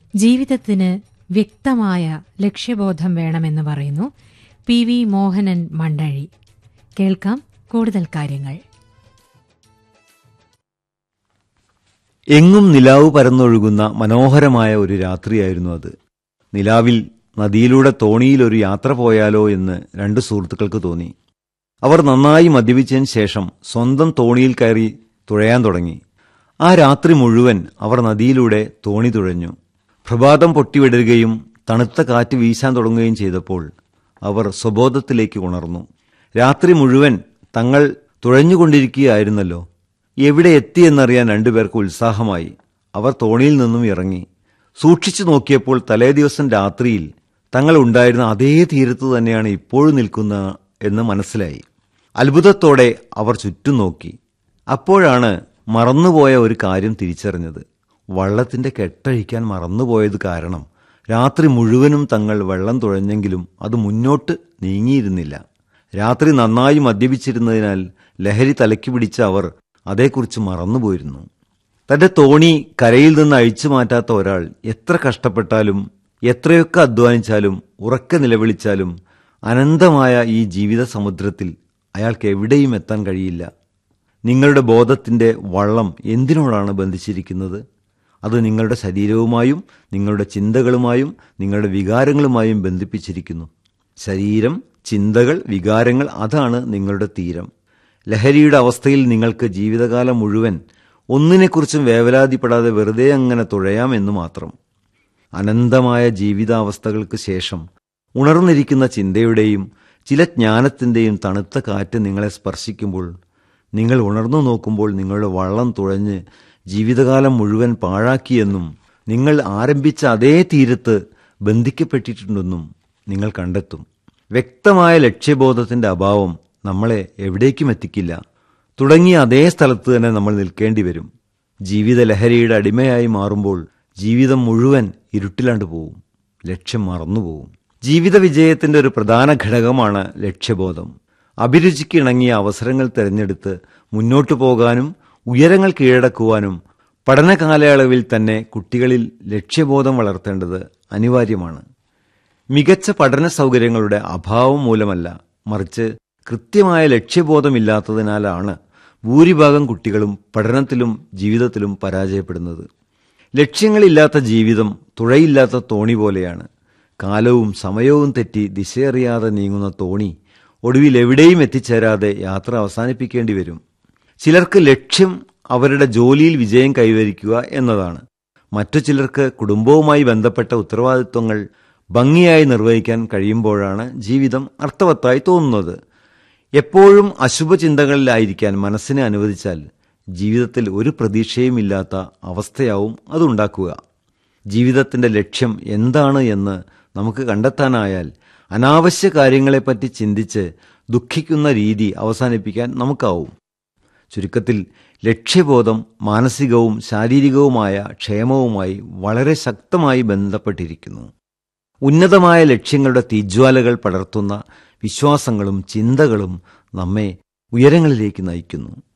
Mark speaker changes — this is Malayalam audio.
Speaker 1: ജീവിതത്തിന് വ്യക്തമായ ലക്ഷ്യബോധം വേണമെന്ന് പറയുന്നു പി വി മോഹനൻ മണ്ടഴി കേൾക്കാം കൂടുതൽ കാര്യങ്ങൾ
Speaker 2: എങ്ങും നിലാവ് പരന്നൊഴുകുന്ന മനോഹരമായ ഒരു രാത്രിയായിരുന്നു അത് നിലാവിൽ നദിയിലൂടെ തോണിയിൽ ഒരു യാത്ര പോയാലോ എന്ന് രണ്ട് സുഹൃത്തുക്കൾക്ക് തോന്നി അവർ നന്നായി മദ്യപിച്ചതിന് ശേഷം സ്വന്തം തോണിയിൽ കയറി തുഴയാൻ തുടങ്ങി ആ രാത്രി മുഴുവൻ അവർ നദിയിലൂടെ തോണി തുഴഞ്ഞു പ്രഭാതം പൊട്ടിവിടരുകയും തണുത്ത കാറ്റ് വീശാൻ തുടങ്ങുകയും ചെയ്തപ്പോൾ അവർ സ്വബോധത്തിലേക്ക് ഉണർന്നു രാത്രി മുഴുവൻ തങ്ങൾ തുഴഞ്ഞുകൊണ്ടിരിക്കുകയായിരുന്നല്ലോ എവിടെ എത്തിയെന്നറിയാൻ രണ്ടുപേർക്ക് ഉത്സാഹമായി അവർ തോണിയിൽ നിന്നും ഇറങ്ങി സൂക്ഷിച്ചു നോക്കിയപ്പോൾ തലേ ദിവസം രാത്രിയിൽ തങ്ങൾ ഉണ്ടായിരുന്ന അതേ തീരത്ത് തന്നെയാണ് ഇപ്പോഴും നിൽക്കുന്ന എന്ന് മനസ്സിലായി അത്ഭുതത്തോടെ അവർ ചുറ്റും നോക്കി അപ്പോഴാണ് മറന്നുപോയ ഒരു കാര്യം തിരിച്ചറിഞ്ഞത് വള്ളത്തിന്റെ കെട്ടഴിക്കാൻ മറന്നുപോയത് കാരണം രാത്രി മുഴുവനും തങ്ങൾ വെള്ളം തുഴഞ്ഞെങ്കിലും അത് മുന്നോട്ട് നീങ്ങിയിരുന്നില്ല രാത്രി നന്നായി മദ്യപിച്ചിരുന്നതിനാൽ ലഹരി തലയ്ക്ക് പിടിച്ച അവർ അതേക്കുറിച്ച് മറന്നുപോയിരുന്നു തന്റെ തോണി കരയിൽ നിന്ന് അഴിച്ചു മാറ്റാത്ത ഒരാൾ എത്ര കഷ്ടപ്പെട്ടാലും എത്രയൊക്കെ അധ്വാനിച്ചാലും ഉറക്കെ നിലവിളിച്ചാലും അനന്തമായ ഈ ജീവിത സമുദ്രത്തിൽ അയാൾക്ക് എവിടെയും എത്താൻ കഴിയില്ല നിങ്ങളുടെ ബോധത്തിന്റെ വള്ളം എന്തിനോടാണ് ബന്ധിച്ചിരിക്കുന്നത് അത് നിങ്ങളുടെ ശരീരവുമായും നിങ്ങളുടെ ചിന്തകളുമായും നിങ്ങളുടെ വികാരങ്ങളുമായും ബന്ധിപ്പിച്ചിരിക്കുന്നു ശരീരം ചിന്തകൾ വികാരങ്ങൾ അതാണ് നിങ്ങളുടെ തീരം ലഹരിയുടെ അവസ്ഥയിൽ നിങ്ങൾക്ക് ജീവിതകാലം മുഴുവൻ ഒന്നിനെക്കുറിച്ചും വേവലാതിപ്പെടാതെ വെറുതെ അങ്ങനെ തുഴയാം എന്ന് മാത്രം അനന്തമായ ജീവിതാവസ്ഥകൾക്ക് ശേഷം ഉണർന്നിരിക്കുന്ന ചിന്തയുടെയും ചില ജ്ഞാനത്തിന്റെയും തണുത്ത കാറ്റ് നിങ്ങളെ സ്പർശിക്കുമ്പോൾ നിങ്ങൾ ഉണർന്നു നോക്കുമ്പോൾ നിങ്ങളുടെ വള്ളം തുഴഞ്ഞ് ജീവിതകാലം മുഴുവൻ പാഴാക്കിയെന്നും നിങ്ങൾ ആരംഭിച്ച അതേ തീരത്ത് ബന്ധിക്കപ്പെട്ടിട്ടുണ്ടെന്നും നിങ്ങൾ കണ്ടെത്തും വ്യക്തമായ ലക്ഷ്യബോധത്തിന്റെ അഭാവം നമ്മളെ എവിടേക്കും എത്തിക്കില്ല തുടങ്ങിയ അതേ സ്ഥലത്ത് തന്നെ നമ്മൾ നിൽക്കേണ്ടി വരും ജീവിത ലഹരിയുടെ അടിമയായി മാറുമ്പോൾ ജീവിതം മുഴുവൻ ഇരുട്ടിലാണ്ട് പോവും ലക്ഷ്യം മറന്നുപോകും ജീവിത വിജയത്തിന്റെ ഒരു പ്രധാന ഘടകമാണ് ലക്ഷ്യബോധം അഭിരുചിക്ക് ഇണങ്ങിയ അവസരങ്ങൾ തിരഞ്ഞെടുത്ത് മുന്നോട്ടു പോകാനും ഉയരങ്ങൾ കീഴടക്കുവാനും പഠന കാലയളവിൽ തന്നെ കുട്ടികളിൽ ലക്ഷ്യബോധം വളർത്തേണ്ടത് അനിവാര്യമാണ് മികച്ച പഠന സൗകര്യങ്ങളുടെ അഭാവം മൂലമല്ല മറിച്ച് കൃത്യമായ ലക്ഷ്യബോധമില്ലാത്തതിനാലാണ് ഭൂരിഭാഗം കുട്ടികളും പഠനത്തിലും ജീവിതത്തിലും പരാജയപ്പെടുന്നത് ലക്ഷ്യങ്ങളില്ലാത്ത ജീവിതം തുഴയില്ലാത്ത തോണി പോലെയാണ് കാലവും സമയവും തെറ്റി ദിശയറിയാതെ നീങ്ങുന്ന തോണി ഒടുവിൽ എവിടെയും എത്തിച്ചേരാതെ യാത്ര അവസാനിപ്പിക്കേണ്ടി വരും ചിലർക്ക് ലക്ഷ്യം അവരുടെ ജോലിയിൽ വിജയം കൈവരിക്കുക എന്നതാണ് മറ്റു ചിലർക്ക് കുടുംബവുമായി ബന്ധപ്പെട്ട ഉത്തരവാദിത്വങ്ങൾ ഭംഗിയായി നിർവഹിക്കാൻ കഴിയുമ്പോഴാണ് ജീവിതം അർത്ഥവത്തായി തോന്നുന്നത് എപ്പോഴും അശുഭചിന്തകളിലായിരിക്കാൻ മനസ്സിനെ അനുവദിച്ചാൽ ജീവിതത്തിൽ ഒരു പ്രതീക്ഷയുമില്ലാത്ത അവസ്ഥയാവും അതുണ്ടാക്കുക ജീവിതത്തിന്റെ ലക്ഷ്യം എന്താണ് എന്ന് നമുക്ക് കണ്ടെത്താനായാൽ അനാവശ്യ കാര്യങ്ങളെപ്പറ്റി ചിന്തിച്ച് ദുഃഖിക്കുന്ന രീതി അവസാനിപ്പിക്കാൻ നമുക്കാവും ചുരുക്കത്തിൽ ലക്ഷ്യബോധം മാനസികവും ശാരീരികവുമായ ക്ഷേമവുമായി വളരെ ശക്തമായി ബന്ധപ്പെട്ടിരിക്കുന്നു ഉന്നതമായ ലക്ഷ്യങ്ങളുടെ തീജ്വാലകൾ പടർത്തുന്ന വിശ്വാസങ്ങളും ചിന്തകളും നമ്മെ ഉയരങ്ങളിലേക്ക് നയിക്കുന്നു